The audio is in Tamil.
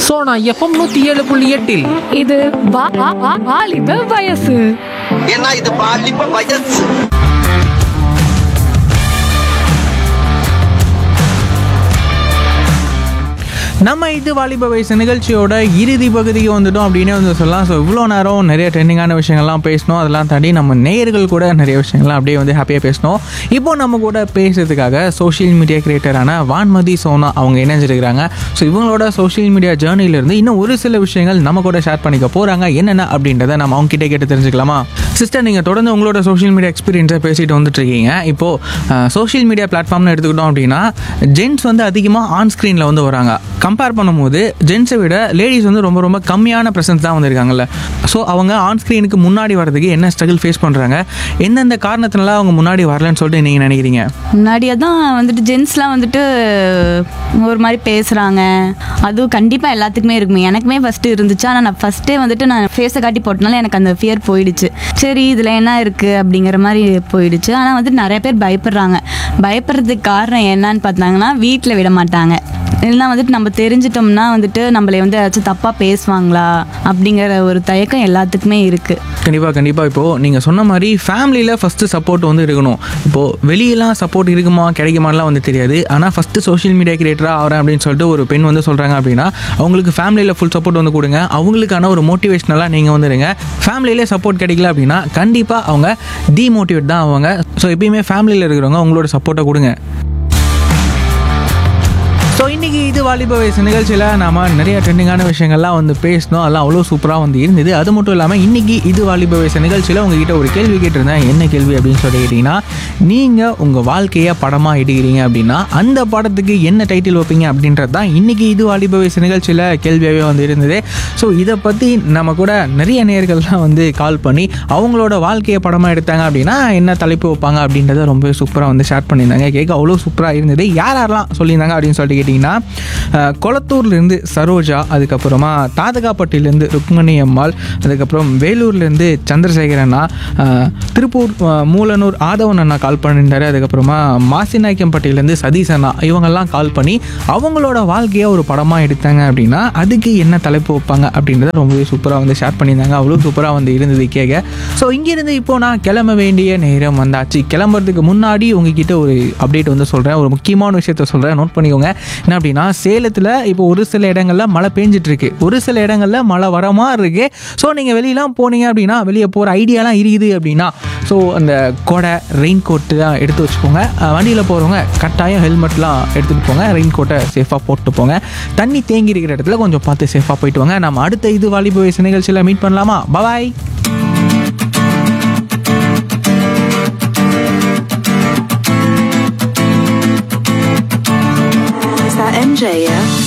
சோனா எஃப்எம் நூத்தி ஏழு புள்ளி எட்டில் இது வா- வா- வா- வாலிப வயசு ஏன்னா இது பாலிப்ப வயசு நம்ம இது வாலிப வயசு நிகழ்ச்சியோட இறுதி பகுதிக்கு வந்துட்டோம் அப்படின்னு வந்து சொல்லலாம் ஸோ இவ்வளோ நேரம் நிறைய ட்ரெண்டிங்கான விஷயங்கள்லாம் பேசணும் அதெல்லாம் தாண்டி நம்ம நேயர்கள் கூட நிறைய விஷயங்கள்லாம் அப்படியே வந்து ஹாப்பியாக பேசணும் இப்போ நம்ம கூட பேசுறதுக்காக சோஷியல் மீடியா கிரியேட்டரான வான்மதி சோனா அவங்க இணைஞ்சிருக்கிறாங்க ஸோ இவங்களோட சோஷியல் மீடியா ஜேர்னிலேருந்து இன்னும் ஒரு சில விஷயங்கள் நம்ம கூட ஷேர் பண்ணிக்க போகிறாங்க என்னென்ன அப்படின்றத நம்ம அவங்க கிட்டே கேட்டு தெரிஞ்சுக்கலாமா சிஸ்டர் நீங்கள் தொடர்ந்து உங்களோட சோஷியல் மீடியா எக்ஸ்பீரியன்ஸை பேசிட்டு வந்துட்டு இருக்கீங்க இப்போது சோஷியல் மீடியா பிளாட்ஃபார்ம்னு எடுத்துக்கிட்டோம் அப்படின்னா ஜென்ஸ் வந்து அதிகமாக ஆன் ஸ்க்ரீனில் வந்து வராங்க கம்பேர் பண்ணும்போது ஜென்ஸை விட லேடிஸ் வந்து ரொம்ப ரொம்ப கம்மியான ப்ரெசன்ஸ் தான் வந்திருக்காங்கல்ல ஸோ அவங்க ஆன் ஸ்க்ரீனுக்கு முன்னாடி வரதுக்கு என்ன ஸ்ட்ரகிள் ஃபேஸ் பண்ணுறாங்க எந்தெந்த காரணத்தினால அவங்க முன்னாடி வரலன்னு சொல்லிட்டு நீங்கள் நினைக்கிறீங்க முன்னாடியே தான் வந்துட்டு ஜென்ஸ்லாம் வந்துட்டு ஒரு மாதிரி பேசுகிறாங்க அதுவும் கண்டிப்பாக எல்லாத்துக்குமே இருக்குமே எனக்குமே ஃபஸ்ட்டு இருந்துச்சு ஆனால் நான் ஃபஸ்ட்டே வந்துட்டு நான் ஃபேஸை காட்டி போட்டனால எனக்கு அந்த ஃபியர் போயிடுச்சு சரி இதில் என்ன இருக்குது அப்படிங்கிற மாதிரி போயிடுச்சு ஆனால் வந்துட்டு நிறைய பேர் பயப்படுறாங்க பயப்படுறதுக்கு காரணம் என்னன்னு பார்த்தாங்கன்னா வீட்டில் விட மாட்டாங்க இல்லைன்னா வந்துட்டு நம்ம தெரிஞ்சிட்டோம்னா வந்துட்டு நம்மளை வந்து ஏதாச்சும் தப்பாக பேசுவாங்களா அப்படிங்கிற ஒரு தயக்கம் எல்லாத்துக்குமே இருக்குது கண்டிப்பாக கண்டிப்பாக இப்போது நீங்கள் சொன்ன மாதிரி ஃபேமிலியில் ஃபஸ்ட்டு சப்போர்ட் வந்து இருக்கணும் இப்போது வெளியெல்லாம் சப்போர்ட் இருக்குமா கிடைக்குமாலாம் வந்து தெரியாது ஆனால் ஃபஸ்ட்டு சோஷியல் மீடியா கிரியேட்டராக ஆகிறேன் அப்படின்னு சொல்லிட்டு ஒரு பெண் வந்து சொல்கிறாங்க அப்படின்னா அவங்களுக்கு ஃபேமிலியில் ஃபுல் சப்போர்ட் வந்து கொடுங்க அவங்களுக்கான ஒரு மோட்டிவேஷ்னலாக நீங்கள் வந்துடுங்க ஃபேமிலியிலே சப்போர்ட் கிடைக்கல அப்படின்னா கண்டிப்பாக அவங்க டிமோட்டிவேட் தான் ஆவாங்க ஸோ எப்பயுமே ஃபேமிலியில் இருக்கிறவங்க உங்களோட சப்போர்ட்டை கொடுங்க ஸோ இன்றைக்கி இது வாலிப வயசு நிகழ்ச்சியில் நாம நிறைய ட்ரெண்டிங்கான விஷயங்கள்லாம் வந்து பேசணும் அதெல்லாம் அவ்வளோ சூப்பராக வந்து இருந்தது அது மட்டும் இல்லாமல் இன்றைக்கி இது வாலிப வயசு நிகழ்ச்சியில் உங்ககிட்ட ஒரு கேள்வி கேட்டிருந்தேன் என்ன கேள்வி அப்படின்னு சொல்லி கேட்டிங்கன்னா நீங்கள் உங்கள் வாழ்க்கையை படமாக எடுக்கிறீங்க அப்படின்னா அந்த படத்துக்கு என்ன டைட்டில் வைப்பீங்க அப்படின்றது தான் இன்றைக்கி இது வாலிப வயசு நிகழ்ச்சியில் கேள்வியாகவே வந்து இருந்தது ஸோ இதை பற்றி நம்ம கூட நிறைய நேர்கள்லாம் வந்து கால் பண்ணி அவங்களோட வாழ்க்கையை படமாக எடுத்தாங்க அப்படின்னா என்ன தலைப்பு வைப்பாங்க அப்படின்றத ரொம்ப சூப்பராக வந்து ஷேர் பண்ணியிருந்தாங்க கேட்க அவ்வளோ சூப்பராக இருந்தது யார் யாரெல்லாம் சொல்லியிருந்தாங்க அப்படின்னு சொல்லிட்டு கேட்டிங்கன்னா அஹ், கொளத்தூர்லேருந்து சரோஜா அதுக்கப்புறமா தாதகாப்பட்டிலேருந்து ருக்மணி அம்மாள் அதுக்கப்புறம் வேலூர்லேருந்து சந்திரசேகர் அண்ணா அஹ், திருப்பூர் அஹ், மூலனூர் ஆதவன் அண்ணா கால் பண்ணியிருந்தாரு அதுக்கப்புறமா மாசிநாயக்கம்பட்டியிலேருந்து சதீஷ் அண்ணா இவங்கெல்லாம் கால் பண்ணி அவங்களோட வாழ்க்கையை ஒரு படமாக எடுத்தாங்க அப்படின்னா அதுக்கு என்ன தலைப்பு வைப்பாங்க அப்படின்றத ரொம்பவே சூப்பராக வந்து ஷேர் பண்ணியிருந்தாங்க அவ்வளோ சூப்பராக வந்து இருந்தது கேட்க ஸோ இங்கேருந்து இப்போ நான் கிளம்ப வேண்டிய நேரம் வந்தாச்சு கிளம்புறதுக்கு முன்னாடி உங்ககிட்ட ஒரு அப்டேட் வந்து சொல்கிறேன் ஒரு முக்கியமான விஷயத்த சொல்கிறேன் நோட் பண்ணிக்கோங்க என்ன அப்படின்னா சேலத்தில் இப்போ ஒரு சில இடங்கள்ல மழை பெஞ்சிட்டு இருக்கு ஒரு சில இடங்கள்ல மழை வர மாதிரி இருக்கு ஸோ நீங்கள் வெளியெல்லாம் போனீங்க அப்படின்னா வெளியே போகிற ஐடியாலாம் இருக்குது அப்படின்னா ஸோ அந்த கொடை ரெயின் கோட்டுலாம் எடுத்து வச்சுக்கோங்க வண்டியில் போகிறவங்க கட்டாயம் ஹெல்மெட்லாம் எடுத்துகிட்டு போங்க ரெயின் கோட்டை சேஃபாக போட்டு போங்க தண்ணி தேங்கி இருக்கிற இடத்துல கொஞ்சம் பார்த்து சேஃபாக போயிட்டு வாங்க நம்ம அடுத்த இது வாலிப வயசு நிகழ்ச்சியில் மீட் பண்ணலாமா பபாய் Is that MJ, yeah?